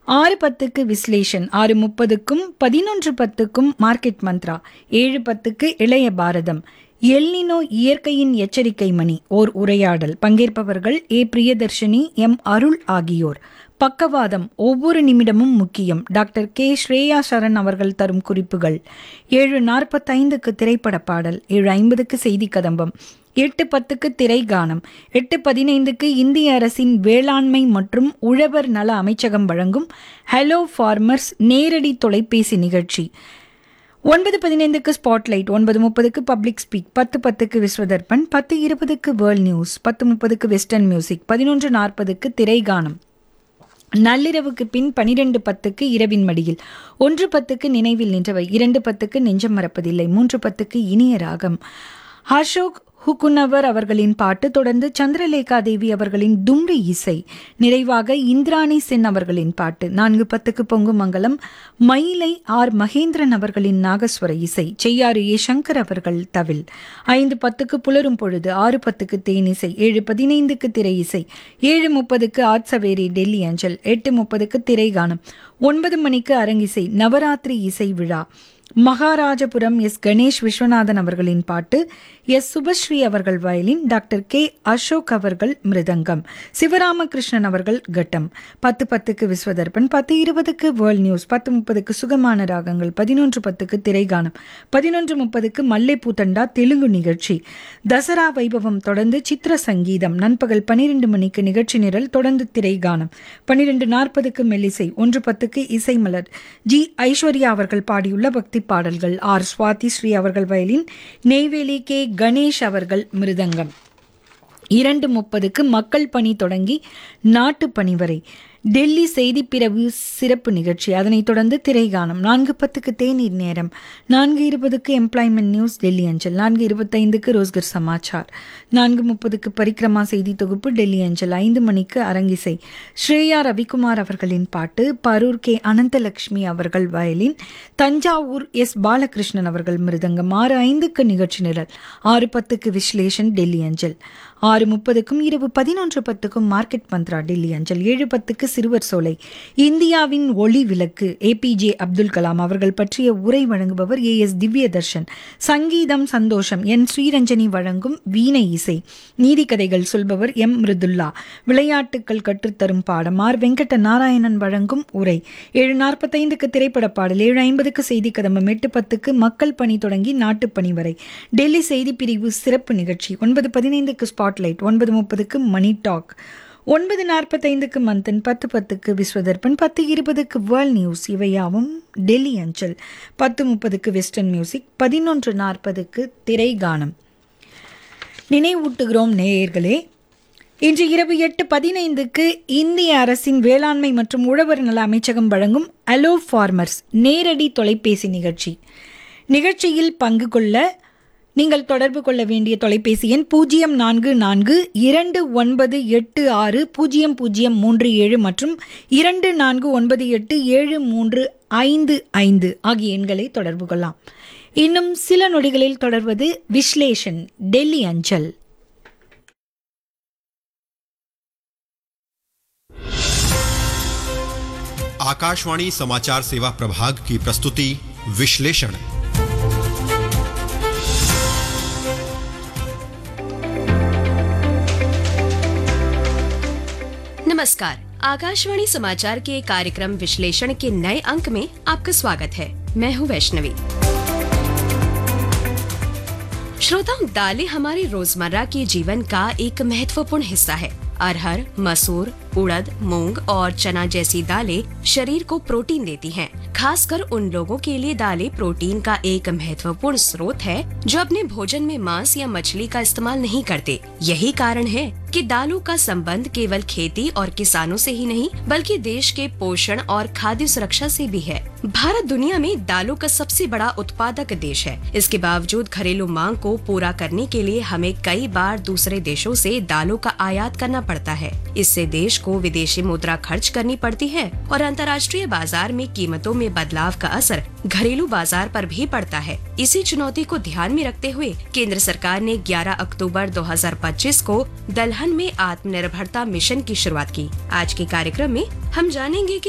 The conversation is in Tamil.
ஆறு பத்துக்கு விஸ்லேஷன் ஆறு முப்பதுக்கும் பதினொன்று பத்துக்கும் மார்க்கெட் மந்த்ரா ஏழு பத்துக்கு இளைய பாரதம் எல்னினோ இயற்கையின் எச்சரிக்கை மணி ஓர் உரையாடல் பங்கேற்பவர்கள் ஏ பிரியதர்ஷினி எம் அருள் ஆகியோர் பக்கவாதம் ஒவ்வொரு நிமிடமும் முக்கியம் டாக்டர் கே ஸ்ரேயா சரண் அவர்கள் தரும் குறிப்புகள் ஏழு நாற்பத்தைந்துக்கு திரைப்பட பாடல் ஏழு ஐம்பதுக்கு செய்தி கதம்பம் எட்டு பத்துக்கு திரை கானம் எட்டு பதினைந்துக்கு இந்திய அரசின் வேளாண்மை மற்றும் உழவர் நல அமைச்சகம் வழங்கும் ஹலோ ஃபார்மர்ஸ் நேரடி தொலைபேசி நிகழ்ச்சி ஒன்பது பதினைந்துக்கு ஸ்பாட்லைட் ஒன்பது முப்பதுக்கு பப்ளிக் ஸ்பீக் பத்து பத்துக்கு விஸ்வதர்பன் பத்து இருபதுக்கு வேர்ல்ட் நியூஸ் பத்து முப்பதுக்கு வெஸ்டர்ன் மியூசிக் பதினொன்று நாற்பதுக்கு திரைகானம் நள்ளிரவுக்கு பின் பனிரெண்டு பத்துக்கு இரவின் மடியில் ஒன்று பத்துக்கு நினைவில் நின்றவை இரண்டு பத்துக்கு நெஞ்சம் மறப்பதில்லை மூன்று பத்துக்கு இனிய ராகம் அசோக் ஹுகுனவர் அவர்களின் பாட்டு தொடர்ந்து சந்திரலேகா தேவி அவர்களின் தும்ரி இசை நிறைவாக இந்திராணி சென் அவர்களின் பாட்டு நான்கு பத்துக்கு பொங்கு மங்கலம் மயிலை ஆர் மகேந்திரன் அவர்களின் நாகஸ்வர இசை செய்யாறு ஏ சங்கர் அவர்கள் தவில் ஐந்து பத்துக்கு புலரும் பொழுது ஆறு பத்துக்கு தேனிசை ஏழு பதினைந்துக்கு திரை இசை ஏழு முப்பதுக்கு ஆட்சவேரி டெல்லி அஞ்சல் எட்டு முப்பதுக்கு திரைகானம் ஒன்பது மணிக்கு அரங்கிசை நவராத்திரி இசை விழா மகாராஜபுரம் எஸ் கணேஷ் விஸ்வநாதன் அவர்களின் பாட்டு எஸ் சுபஸ்ரீ அவர்கள் வயலின் டாக்டர் கே அசோக் அவர்கள் மிருதங்கம் சிவராமகிருஷ்ணன் அவர்கள் கட்டம் பத்து பத்துக்கு விஸ்வதர்பன் பத்து இருபதுக்கு வேர்ல்ட் நியூஸ் பத்து முப்பதுக்கு சுகமான ராகங்கள் பதினொன்று பத்துக்கு திரைகானம் பதினொன்று முப்பதுக்கு மல்லைப்பூ தண்டா தெலுங்கு நிகழ்ச்சி தசரா வைபவம் தொடர்ந்து சித்திர சங்கீதம் நண்பகல் பனிரெண்டு மணிக்கு நிகழ்ச்சி நிரல் தொடர்ந்து திரைகானம் பன்னிரெண்டு நாற்பதுக்கு மெல்லிசை ஒன்று பத்துக்கு இசை மலர் ஜி ஐஸ்வர்யா அவர்கள் பாடியுள்ள பக்தி பாடல்கள் ஆர் சுவாதி ஸ்ரீ அவர்கள் வயலின் நெய்வேலி கே கணேஷ் அவர்கள் மிருதங்கம் இரண்டு முப்பதுக்கு மக்கள் பணி தொடங்கி நாட்டு பணி வரை டெல்லி செய்திப்பிரவு சிறப்பு நிகழ்ச்சி அதனைத் தொடர்ந்து திரைகானம் நான்கு பத்துக்கு தேநீர் நேரம் நான்கு இருபதுக்கு எம்ப்ளாய்மெண்ட் நியூஸ் டெல்லி அஞ்சல் நான்கு இருபத்தைந்துக்கு ரோஸ்கர் சமாச்சார் நான்கு முப்பதுக்கு பரிக்ரமா செய்தி தொகுப்பு டெல்லி அஞ்சல் ஐந்து மணிக்கு அரங்கிசை ஸ்ரேயா ரவிக்குமார் அவர்களின் பாட்டு பரூர் கே அனந்தலட்சுமி அவர்கள் வயலின் தஞ்சாவூர் எஸ் பாலகிருஷ்ணன் அவர்கள் மிருதங்கம் ஆறு ஐந்துக்கு நிகழ்ச்சி நிரல் ஆறு பத்துக்கு விஸ்லேஷன் டெல்லி அஞ்சல் ஆறு முப்பதுக்கும் இரவு பதினொன்று பத்துக்கும் மார்க்கெட் மந்த்ரா டெல்லி அஞ்சல் ஏழு பத்துக்கு சிறுவர் சோலை இந்தியாவின் ஒளி விளக்கு ஏபிஜே அப்துல் கலாம் அவர்கள் பற்றிய உரை வழங்குபவர் ஏ எஸ் திவ்யதர்ஷன் சங்கீதம் சந்தோஷம் என் ஸ்ரீரஞ்சனி வழங்கும் வீணை இசை நீதிக்கதைகள் சொல்பவர் எம் மிருதுல்லா விளையாட்டுக்கள் கற்றுத்தரும் பாடம் ஆர் வெங்கட நாராயணன் வழங்கும் உரை ஏழு நாற்பத்தைந்துக்கு திரைப்பட பாடல் ஏழு ஐம்பதுக்கு செய்தி கதம்பம் எட்டு பத்துக்கு மக்கள் பணி தொடங்கி நாட்டுப்பணி வரை டெல்லி செய்தி பிரிவு சிறப்பு நிகழ்ச்சி ஒன்பது பதினைந்துக்கு ஸ்பாட்லைட் ஒன்பது முப்பதுக்கு மணி டாக் ஒன்பது நாற்பத்தைந்துக்கு மந்தன் பத்து பத்துக்கு விஸ்வதர்பன் பத்து இருபதுக்கு வேர்ல்ட் நியூஸ் இவையாவும் டெல்லி அஞ்சல் பத்து முப்பதுக்கு வெஸ்டர்ன் மியூசிக் பதினொன்று நாற்பதுக்கு திரைகானம் நினைவூட்டுகிறோம் நேயர்களே இன்று இரவு எட்டு பதினைந்துக்கு இந்திய அரசின் வேளாண்மை மற்றும் உழவர் நல அமைச்சகம் வழங்கும் அலோ ஃபார்மர்ஸ் நேரடி தொலைபேசி நிகழ்ச்சி நிகழ்ச்சியில் பங்கு கொள்ள நீங்கள் தொடர்பு கொள்ள வேண்டிய தொலைபேசி எண் பூஜ்ஜியம் நான்கு நான்கு இரண்டு ஒன்பது எட்டு ஆறு பூஜ்ஜியம் பூஜ்ஜியம் மூன்று ஏழு மற்றும் இரண்டு நான்கு ஒன்பது எட்டு ஏழு மூன்று ஐந்து ஐந்து ஆகிய எண்களை தொடர்பு கொள்ளலாம் இன்னும் சில நொடிகளில் தொடர்வது விஸ்லேஷன் டெல்லி அஞ்சல் आकाशवाणी समाचार सेवा प्रभाग की प्रस्तुति विश्लेषण नमस्कार आकाशवाणी समाचार के कार्यक्रम विश्लेषण के नए अंक में आपका स्वागत है मैं हूं वैष्णवी श्रोताओं दालें हमारे रोजमर्रा के जीवन का एक महत्वपूर्ण हिस्सा है अरहर मसूर उड़द मूंग और चना जैसी दालें शरीर को प्रोटीन देती हैं। खासकर उन लोगों के लिए दालें प्रोटीन का एक महत्वपूर्ण स्रोत है जो अपने भोजन में मांस या मछली का इस्तेमाल नहीं करते यही कारण है कि दालों का संबंध केवल खेती और किसानों से ही नहीं बल्कि देश के पोषण और खाद्य सुरक्षा से भी है भारत दुनिया में दालों का सबसे बड़ा उत्पादक देश है इसके बावजूद घरेलू मांग को पूरा करने के लिए हमें कई बार दूसरे देशों से दालों का आयात करना पड़ता है इससे देश को विदेशी मुद्रा खर्च करनी पड़ती है और अंतर्राष्ट्रीय बाजार में कीमतों में बदलाव का असर घरेलू बाजार पर भी पड़ता है इसी चुनौती को ध्यान में रखते हुए केंद्र सरकार ने 11 अक्टूबर 2025 को दलहन में आत्मनिर्भरता मिशन की शुरुआत की आज के कार्यक्रम में हम जानेंगे कि